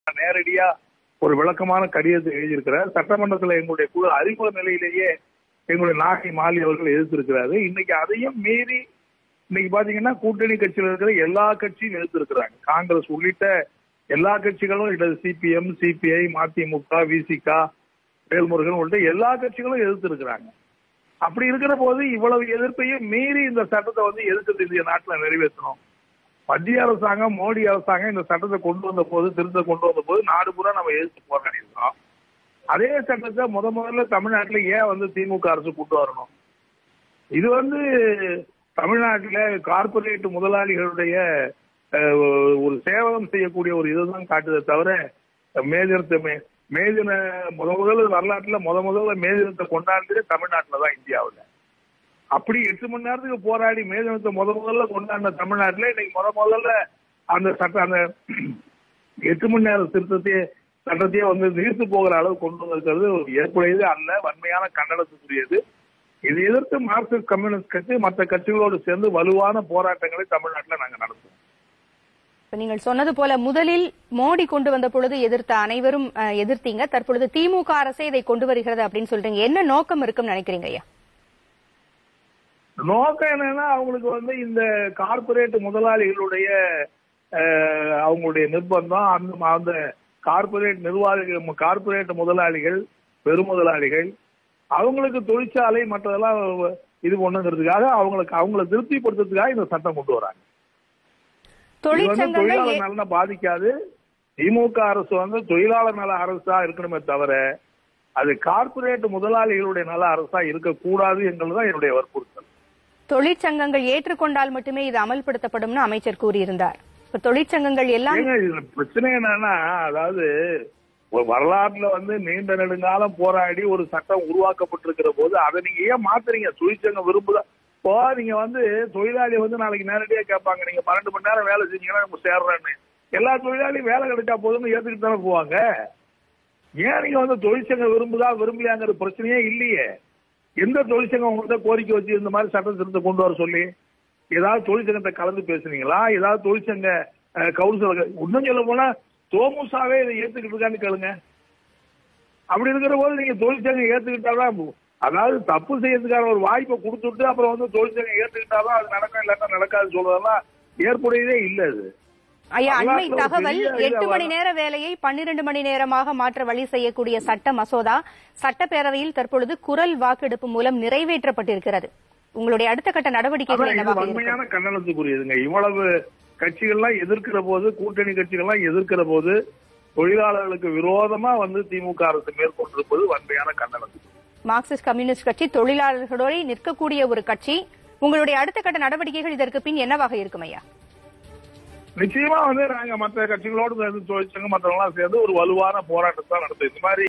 நேரடியா ஒரு விளக்கமான கடிதத்தை எழுதியிருக்கிறார் சட்டமன்றத்தில் எங்களுடைய குழு அறிமுக நிலையிலேயே எங்களுடைய நாகை மாலி அவர்கள் எதிர்த்திருக்கிறாரு இன்னைக்கு அதையும் மீறி இன்னைக்கு பாத்தீங்கன்னா கூட்டணி கட்சியில் இருக்கிற எல்லா கட்சியும் எதிர்த்திருக்கிறாங்க காங்கிரஸ் உள்ளிட்ட எல்லா கட்சிகளும் இடது சிபிஎம் சிபிஐ மதிமுக விசிகா வேல்முருகன் உள்ளிட்ட எல்லா கட்சிகளும் எதிர்த்திருக்கிறாங்க அப்படி இருக்கிற போது இவ்வளவு எதிர்ப்பையும் மீறி இந்த சட்டத்தை வந்து எதிர்க்கிறது இந்திய நாட்டில் நிறைவேற்றணும் மத்திய அரசாங்கம் மோடி அரசாங்கம் இந்த சட்டத்தை கொண்டு வந்த போது திருத்த கொண்டு வந்த போது நாடு பூரா நம்ம எதிர்த்து போராடி இருக்கோம் அதே சட்டத்தை முத முதல்ல தமிழ்நாட்டில் ஏன் வந்து திமுக அரசு கொண்டு வரணும் இது வந்து தமிழ்நாட்டில் கார்ப்பரேட் முதலாளிகளுடைய அஹ், ஒரு சேவகம் செய்யக்கூடிய ஒரு இதுதான் காட்டுதே தவிர மேதினத்தை மே- மேதின முத முதல்ல வரலாற்றுல முத முதல்ல மேதினத்தை கொண்டாடுறதே தமிழ்நாட்டில் தான் இந்தியாவில் அப்படி எட்டு மணி நேரத்துக்கு போராடி மேதினத்தை முத முதல்ல கொண்டாடின தமிழ்நாட்டில் இன்னைக்கு முத முதல்ல அந்த சட்ட அந்த எட்டு மணி நேர திருத்தத்தையே சட்டத்தையே வந்து நீர்த்து போகிற அளவு கொண்டு வந்திருக்கிறது ஒரு ஏற்புடையது அல்ல வன்மையான கண்டனத்துக்குரியது இதை எதிர்த்து மார்க்சிஸ்ட் கம்யூனிஸ்ட் கட்சி மற்ற கட்சிகளோடு சேர்ந்து வலுவான போராட்டங்களை தமிழ்நாட்டில் நாங்கள் நடத்துவோம் இப்ப நீங்கள் சொன்னது போல முதலில் மோடி கொண்டு வந்த பொழுது எதிர்த்த அனைவரும் அஹ், எதிர்த்தீங்க தற்பொழுது திமுக அரசே இதை கொண்டு வருகிறது அப்படின்னு சொல்றீங்க என்ன நோக்கம் இருக்கும்னு நினைக்கிறீங்க ஐயா நோக்கம் என்னன்னா அவங்களுக்கு வந்து இந்த கார்ப்பரேட் முதலாளிகளுடைய அஹ், அவங்களுடைய நிர்பந்தம் அந்த அந்த கார்ப்பரேட் நிர்வாகிகள் கார்ப்பரேட் முதலாளிகள் பெருமுதலாளிகள் அவங்களுக்கு தொழிற்சாலை மற்றதெல்லாம் இது பண்ணுங்கிறதுக்காக அவங்களுக்கு அவங்கள திருப்திப்படுத்துறதுக்காக இந்த சட்டம் கொண்டு வராங்க இது வந்து தொழிற்சங்கங்கள் ஏ- தொழிலாளர் நலனை பாதிக்காது திமுக அரசு வந்து தொழிலாளர் நல அரசா இருக்கணுமே தவிர அது கார்ப்பரேட் முதலாளிகளுடைய நல அரசா இருக்கக்கூடாது என்பதுதான் என்னுடைய வற்புறுத்தல் தொழிற்சங்கங்கள் ஏற்றுக்கொண்டால் மட்டுமே இது அமல்படுத்தப்படும்னு அமைச்சர் கூறியிருந்தார் இப்ப தொழிற்சங்கங்கள் எல்லாம் ஏங்க இதுல பிரச்சனை என்னன்னா அதாவது ஒரு வரலாற்றுல வந்து நீண்ட நெடுங்காலம் போராடி ஒரு சட்டம் உருவாக்கப்பட்டிருக்கிற போது அதை நீங்க ஏன் மாத்துறீங்க தொழிற்சங்கம் விரும்புதா இப்போ நீங்க வந்து தொழிலாளி வந்து நாளைக்கு நேரடியா கேட்பாங்க நீங்க பன்னெண்டு மணி நேரம் வேலை செஞ்சீங்கன்னா நம்ம சேர்றேன்னு எல்லா தொழிலாளியும் வேலை கிடைச்சா போதும்னு ஏத்துக்கிட்டு தானே போவாங்க ஏன் நீங்க வந்து தொழிற்சங்கம் விரும்புதா விரும்பலையாங்கிற பிரச்சனையே இல்லையே எந்த தொழிற்சங்கம் உங்கள்கிட்ட கோரிக்கை வச்சு இந்த மாதிரி சட்ட திருத்தம் கொண்டு வர சொல்லி ஏதாவது தொழிற்சங்கத்தை கலந்து பேசுனீங்களா ஏதாவது தொழிற்சங்க அஹ், கவுன்சிலர் இன்னும் சொல்ல போனா தோமுசாவே இதை ஏத்துக்கிட்டு இருக்கான்னு கேளுங்க அப்படி இருக்கிற போது நீங்க தொழிற்சங்கம் ஏத்துக்கிட்டாதான் அதாவது தப்பு செய்யறதுக்கான ஒரு வாய்ப்பை கொடுத்துட்டு அப்புறம் வந்து தொழிற்சங்கம் ஏத்துக்கிட்டாதான் அது நடக்கும் இல்லாட்டா நடக்காது சொல்றதெல்லாம் ஏற்புடையதே இல்ல அது ஐயா அண்மை வரலாற்றுல ஒரு தகவல் பெரிய இது எட்டு மணி வர- நேர வேலையை பன்னிரண்டு மணி நேரமாக மாற்ற வழி செய்யக்கூடிய சட்ட மசோதா சட்டப்பேரவையில் தற்பொழுது குரல் வாக்கெடுப்பு மூலம் நிறைவேற்றப்பட்டிருக்கிறது உங்களுடைய அடுத்த கட்ட நடவடிக்கைகள் அதான் இது என்னவாக இருக்கும் வன்மையான கண்டனத்துக்குரியதுங்க இவ்வளவு கட்சிகள்லாம் எதிர்க்கிற போது கூட்டணி கட்சிகள்லாம் எதிர்க்கிற போது தொழிலாளர்களுக்கு விரோதமா வந்து திமுக அரசு மேற்கொண்டிருப்பது வன்மையான கண்டனத்துக்கு மார்க்சிஸ்ட் கம்யூனிஸ்ட் கட்சி தொழிலாளர்களோடு நிற்கக்கூடிய ஒரு கட்சி உங்களுடைய அடுத்த கட்ட நடவடிக்கைகள் இதற்கு பின் என்னவாக இருக்கும் ஐயா நிச்சயமா வந்து நாங்க மற்ற கட்சிகளோடு சேர்ந்து தொழிற்சங்கம் மற்றவங்களாம் சேர்ந்து ஒரு வலுவான போராட்டத்தை தான் நடத்தும் இந்த மாதிரி